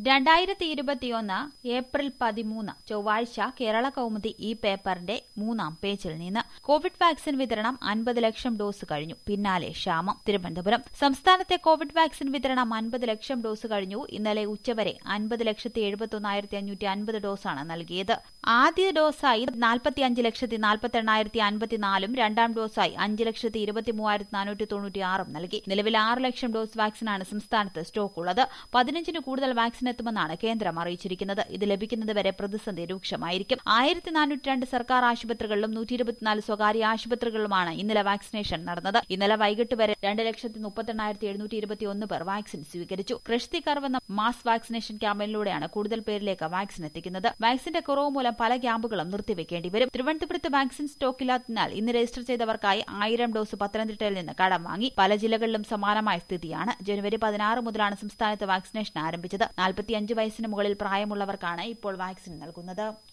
രണ്ടായിരത്തി ഇരുപത്തിയൊന്ന് ഏപ്രിൽ പതിമൂന്ന് ചൊവ്വാഴ്ച കേരള കൗമുദി ഈ പേപ്പറിന്റെ മൂന്നാം പേജിൽ നിന്ന് കോവിഡ് വാക്സിൻ വിതരണം അൻപത് ലക്ഷം ഡോസ് കഴിഞ്ഞു പിന്നാലെ ക്ഷാമം തിരുവനന്തപുരം സംസ്ഥാനത്തെ കോവിഡ് വാക്സിൻ വിതരണം അൻപത് ലക്ഷം ഡോസ് കഴിഞ്ഞു ഇന്നലെ ഉച്ചവരെ അൻപത് ലക്ഷത്തി എഴുപത്തൊന്നായിരത്തി അഞ്ഞൂറ്റി അൻപത് ഡോസാണ് നൽകിയത് ആദ്യ ഡോസായി നാൽപ്പത്തിയഞ്ച് ലക്ഷത്തി നാൽപ്പത്തി എണ്ണായിരത്തി അൻപത്തിനാലും രണ്ടാം ഡോസായി അഞ്ച് ലക്ഷത്തി ഇരുപത്തി മൂവായിരത്തി നാനൂറ്റി തൊണ്ണൂറ്റിയാറും നൽകി നിലവിൽ ആറ് ലക്ഷം ഡോസ് വാക്സിനാണ് സംസ്ഥാനത്ത് സ്റ്റോക്ക് ഉള്ളത് പതിനഞ്ചിന് കൂടുതൽ വാക്സിൻ എത്തുമെന്നാണ് കേന്ദ്രം അറിയിച്ചിരിക്കുന്നത് ഇത് ലഭിക്കുന്നതുവരെ പ്രതിസന്ധി രൂക്ഷമായിരിക്കും ആയിരത്തി നാനൂറ്റി രണ്ട് സർക്കാർ ആശുപത്രികളിലും നൂറ്റി ഇരുപത്തിനാല് സ്വകാര്യ ആശുപത്രികളിലുമാണ് ഇന്നലെ വാക്സിനേഷൻ നടന്നത് ഇന്നലെ വൈകിട്ട് വരെ രണ്ട് ലക്ഷത്തി മുപ്പത്തെണ്ണായിരത്തി എഴുന്നൂറ്റി ഇരുപത്തിയൊന്ന് പേർ വാക്സിൻ സ്വീകരിച്ചു കൃഷ്ടി കർവ് എന്ന മാസ് വാക്സിനേഷൻ ക്യാമ്പയിനിലൂടെയാണ് കൂടുതൽ പേരിലേക്ക് വാക്സിൻ എത്തിക്കുന്നത് വാക്സിന്റെ കുറവ് മൂലം പല ക്യാമ്പുകളും നിർത്തിവെക്കേണ്ടി വരും തിരുവനന്തപുരത്ത് വാക്സിൻ സ്റ്റോക്കില്ലാത്തതിനാൽ ഇന്ന് രജിസ്റ്റർ ചെയ്തവർക്കായി ആയിരം ഡോസ് പത്തനംതിട്ടയിൽ നിന്ന് കടം വാങ്ങി പല ജില്ലകളിലും സമാനമായ സ്ഥിതിയാണ് ജനുവരി പതിനാറ് മുതലാണ് സംസ്ഥാനത്ത് വാക്സിനേഷൻ ആരംഭിച്ചത് നാൽപ്പത്തിയഞ്ച് വയസ്സിന് മുകളിൽ പ്രായമുള്ളവർക്കാണ് ഇപ്പോൾ വാക്സിൻ നൽകുന്നത്